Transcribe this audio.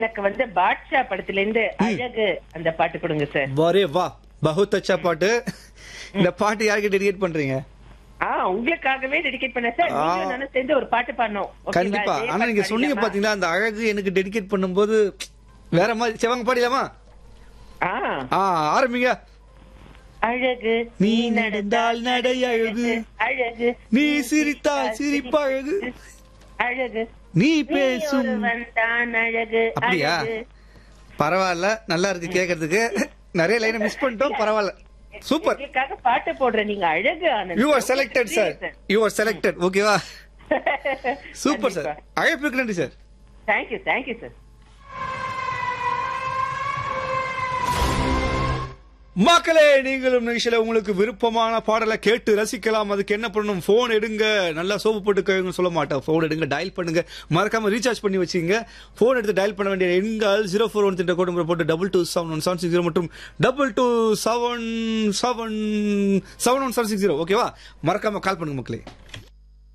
எனக்கு வந்து பாட்ஷா படத்துல இருந்து அழகு அந்த பாட்டு கொடுங்க சார் வரே வா பகுத் அச்சா பாட்டு இந்த பாட்டு யாருக்கு டெடிகேட் பண்றீங்க ஆ உங்களுக்காகவே டெடிகேட் பண்ண சார் ஆ. நீங்களும் நானும் சேர்ந்து ஒரு பாட்டு பாடணும் ஓகேவா? கண்டிப்பா இதே ஆனா பாட்டு நீங்க சொன்னீங்க பாடிடலாமா? பாத்தீங்களா அந்த அழகு எனக்கு டெடிகேட் பண்ணும்போது வேற மாதிரி செவங்க பாடிலாமா ஆ ஆ ஆரம்பிங்க அழகு நீ நடந்தால் நடை அழகு. அழகு நீ சிரித்தால் சிரிப்பழகு. அழகு நீ நீ பேசும் ஒருவன் தான் அழகு அப்படியா? அழகு. பரவாயில்ல நல்லா இருக்கு கேக்குறதுக்கு நிறைய லைனை மிஸ் பண்ணிட்டோம் பரவாயில்ல சூப்பர் உங்களுக்காக பாட்டு போடுற நீங்க அழகு Anand you are selected sir you are selected ஓகேவா சூப்பர் சார் அழைப்புக்கு நன்றி சார் தேங்க்யூ தேங்க்யூ சார் மக்களே நீங்களும் நிகழ்ச்சியில உங்களுக்கு விருப்பமான பாடலை கேட்டு ரசிக்கலாம் அதுக்கு என்ன பண்ணணும் போன் எடுங்க நல்லா சோப்பு போட்டு கழுவுங்க சொல்ல மாட்டேன் போன் எடுங்க டயல் பண்ணுங்க மறக்காம ரீசார்ஜ் பண்ணி வச்சுங்க போன் எடுத்து டயல் பண்ண வேண்டிய எண்கள் ஜீரோ ஃபோர் ஒன் திட்ட கோடு போட்டு double two seven one seven six zero மற்றும் double two seven seven seven one seven six zero ஓகேவா மறக்காம கால் பண்ணுங்க மக்களே